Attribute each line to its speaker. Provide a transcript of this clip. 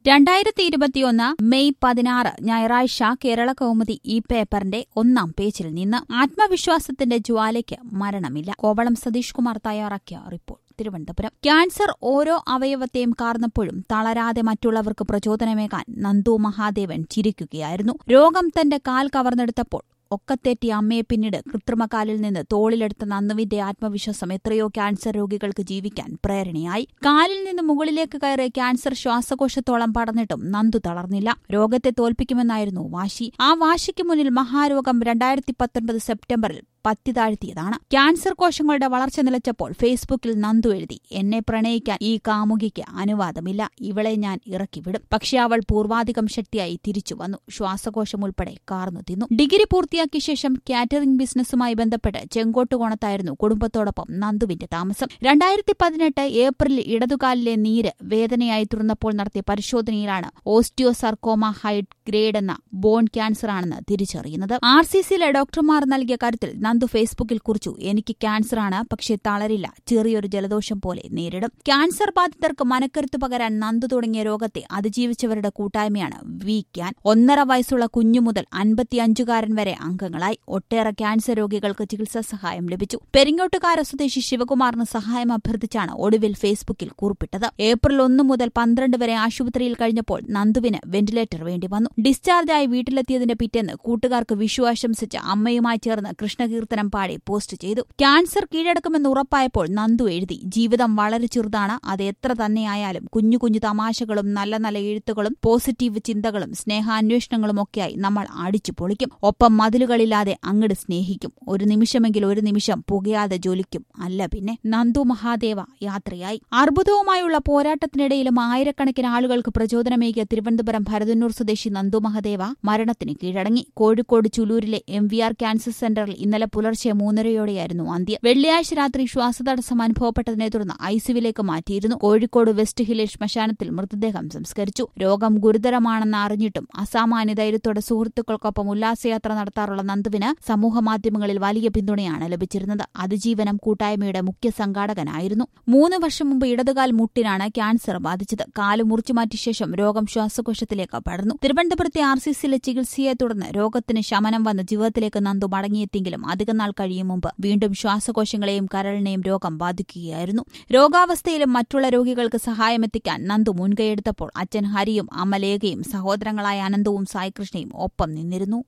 Speaker 1: രണ്ടായിരത്തി ഇരുപത്തിയൊന്ന് മെയ് പതിനാറ് ഞായറാഴ്ച കേരള കൗമുദി ഈ പേപ്പറിന്റെ ഒന്നാം പേജിൽ നിന്ന് ആത്മവിശ്വാസത്തിന്റെ ജ്വാലയ്ക്ക് മരണമില്ല കോവളം സതീഷ് കുമാർ തയ്യാറാക്കിയ റിപ്പോർട്ട് തിരുവനന്തപുരം ക്യാൻസർ ഓരോ അവയവത്തെയും കാർന്നപ്പോഴും തളരാതെ മറ്റുള്ളവർക്ക് പ്രചോദനമേകാൻ നന്ദു മഹാദേവൻ ചിരിക്കുകയായിരുന്നു രോഗം തന്റെ കാൽ കവർന്നെടുത്തപ്പോൾ ഒക്കത്തെറ്റി അമ്മയെ പിന്നീട് കൃത്രിമകാലിൽ നിന്ന് തോളിലെടുത്ത നന്ദുവിന്റെ ആത്മവിശ്വാസം എത്രയോ ക്യാൻസർ രോഗികൾക്ക് ജീവിക്കാൻ പ്രേരണയായി കാലിൽ നിന്ന് മുകളിലേക്ക് കയറിയ ക്യാൻസർ ശ്വാസകോശത്തോളം പടർന്നിട്ടും നന്ദു തളർന്നില്ല രോഗത്തെ തോൽപ്പിക്കുമെന്നായിരുന്നു വാശി ആ വാശിക്ക് മുന്നിൽ മഹാരോഗം രണ്ടായിരത്തി പത്തൊൻപത് സെപ്റ്റംബറിൽ പത്തി താഴ്ത്തിയതാണ് ക്യാൻസർ കോശങ്ങളുടെ വളർച്ച നിലച്ചപ്പോൾ ഫേസ്ബുക്കിൽ നന്ദു എഴുതി എന്നെ പ്രണയിക്കാൻ ഈ കാമുകിക്ക് അനുവാദമില്ല ഇവളെ ഞാൻ ഇറക്കിവിടും പക്ഷെ അവൾ പൂർവാധികം ശക്തിയായി തിരിച്ചു വന്നു ശ്വാസകോശം ഉൾപ്പെടെ കാർന്നു തിന്നു ഡിഗ്രി പൂർത്തിയാക്കിയ ശേഷം കാറ്ററിംഗ് ബിസിനസ്സുമായി ബന്ധപ്പെട്ട് ചെങ്കോട്ടുകോണത്തായിരുന്നു കുടുംബത്തോടൊപ്പം നന്ദുവിന്റെ താമസം രണ്ടായിരത്തി പതിനെട്ട് ഏപ്രിലിൽ ഇടതുകാലിലെ നീര് വേദനയായി തുറന്നപ്പോൾ നടത്തിയ പരിശോധനയിലാണ് ഓസ്റ്റിയോസർക്കോമ ഹൈഡ് ഗ്രേഡ് എന്ന ബോൺ ക്യാൻസറാണെന്ന് തിരിച്ചറിയുന്നത് ആർ സി സിയിലെ ഡോക്ടർമാർ നൽകിയ കാര്യത്തിൽ നന്ദു ഫേസ്ബുക്കിൽ കുറിച്ചു എനിക്ക് ക്യാൻസറാണ് പക്ഷേ തളരില്ല ചെറിയൊരു ജലദോഷം പോലെ നേരിടും ക്യാൻസർ ബാധിതർക്ക് മനക്കരുത്ത് പകരാൻ നന്ദു തുടങ്ങിയ രോഗത്തെ അതിജീവിച്ചവരുടെ കൂട്ടായ്മയാണ് വി ക്യാൻ ഒന്നര വയസ്സുള്ള കുഞ്ഞു മുതൽ അൻപത്തിയഞ്ചുകാരൻ വരെ അംഗങ്ങളായി ഒട്ടേറെ ക്യാൻസർ രോഗികൾക്ക് ചികിത്സാ സഹായം ലഭിച്ചു പെരിങ്ങോട്ടുകാര സ്വദേശി ശിവകുമാറിന് സഹായം അഭ്യർത്ഥിച്ചാണ് ഒടുവിൽ ഫേസ്ബുക്കിൽ കുറിപ്പിട്ടത് ഏപ്രിൽ ഒന്ന് മുതൽ പന്ത്രണ്ട് വരെ ആശുപത്രിയിൽ കഴിഞ്ഞപ്പോൾ നന്ദുവിന് വെന്റിലേറ്റർ വേണ്ടി വന്നു ഡിസ്ചാർജായി വീട്ടിലെത്തിയതിന്റെ പിറ്റേന്ന് കൂട്ടുകാർക്ക് വിഷു ആശംസിച്ച് അമ്മയുമായി ചേർന്ന് കൃഷ്ണകീർത്തനം പാടി പോസ്റ്റ് ചെയ്തു ക്യാൻസർ കീഴടക്കുമെന്ന് ഉറപ്പായപ്പോൾ നന്ദു എഴുതി ജീവിതം വളരെ ചെറുതാണ് അത് എത്ര തന്നെയായാലും കുഞ്ഞു കുഞ്ഞു തമാശകളും നല്ല നല്ല എഴുത്തുകളും പോസിറ്റീവ് ചിന്തകളും സ്നേഹാന്വേഷണങ്ങളും ഒക്കെയായി നമ്മൾ അടിച്ചു പൊളിക്കും ഒപ്പം മതിലുകളില്ലാതെ അങ്ങട് സ്നേഹിക്കും ഒരു നിമിഷമെങ്കിൽ ഒരു നിമിഷം പുകയാതെ ജ്വലിക്കും അല്ല പിന്നെ നന്ദു മഹാദേവ യാത്രയായി അർബുദവുമായുള്ള പോരാട്ടത്തിനിടയിലും ആയിരക്കണക്കിന് ആളുകൾക്ക് പ്രചോദനമേകിയ തിരുവനന്തപുരം ഭരതന്നൂർ സ്വദേശി നന്ദു മഹദേവ മരണത്തിന് കീഴടങ്ങി കോഴിക്കോട് ചുലൂരിലെ എം വി ആർ ക്യാൻസർ സെന്ററിൽ ഇന്നലെ പുലർച്ചെ മൂന്നരയോടെയായിരുന്നു അന്ത്യം വെള്ളിയാഴ്ച രാത്രി ശ്വാസതടസ്സം അനുഭവപ്പെട്ടതിനെ തുടർന്ന് ഐസിയുവിലേക്ക് മാറ്റിയിരുന്നു കോഴിക്കോട് വെസ്റ്റ് ഹില്ലിൽ ശ്മശാനത്തിൽ മൃതദേഹം സംസ്കരിച്ചു രോഗം ഗുരുതരമാണെന്ന് അറിഞ്ഞിട്ടും അസാമാന്യ ധൈര്യത്തോടെ സുഹൃത്തുക്കൾക്കൊപ്പം ഉല്ലാസയാത്ര നടത്താറുള്ള നന്ദുവിന് സമൂഹമാധ്യമങ്ങളിൽ വലിയ പിന്തുണയാണ് ലഭിച്ചിരുന്നത് അതിജീവനം കൂട്ടായ്മയുടെ മുഖ്യ സംഘാടകനായിരുന്നു മൂന്ന് വർഷം മുമ്പ് ഇടതുകാൽ മുട്ടിനാണ് ക്യാൻസർ ബാധിച്ചത് കാല് മുറിച്ചുമാറ്റിയ ശേഷം രോഗം ശ്വാസകോശത്തിലേക്ക് പടർന്നു തിരുവനന്തപുരത്തെ ആർ സി സിയിലെ ചികിത്സയെ തുടർന്ന് രോഗത്തിന് ശമനം വന്ന് ജീവിതത്തിലേക്ക് നന്ദു മടങ്ങിയെത്തിയെങ്കിലും അധികനാൾ കഴിയും മുമ്പ് വീണ്ടും ശ്വാസകോശങ്ങളെയും കരളിനെയും രോഗം ബാധിക്കുകയായിരുന്നു രോഗാവസ്ഥയിലും മറ്റുള്ള രോഗികൾക്ക് സഹായമെത്തിക്കാൻ നന്ദു മുൻകൈയെടുത്തപ്പോൾ അച്ഛൻ ഹരിയും അമ്മ ലേഖയും സഹോദരങ്ങളായ അനന്തവും സായികൃഷ്ണയും ഒപ്പം നിന്നിരുന്നു